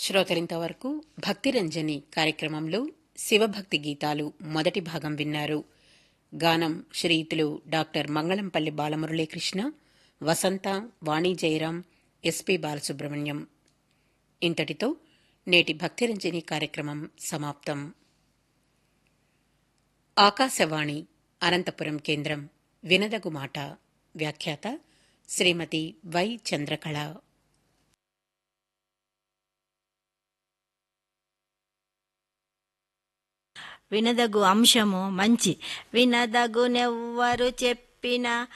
శ్రోతలింతవరకు భక్తిరంజని కార్యక్రమంలో శివభక్తి గీతాలు మొదటి భాగం విన్నారు గానం శ్రీయుతులు డాక్టర్ మంగళంపల్లి బాలమురళీకృష్ణ వసంత వాణి జయరాం ఎస్పి బాలసుబ్రహ్మణ్యం ఇంతటితో నేటి భక్తిరంజని కార్యక్రమం సమాప్తం ఆకాశవాణి అనంతపురం కేంద్రం వినదగు మాట వ్యాఖ్యాత శ్రీమతి వై చంద్రకళ వినదగు అంశము మంచి వినదగునెవ్వరు చెప్పిన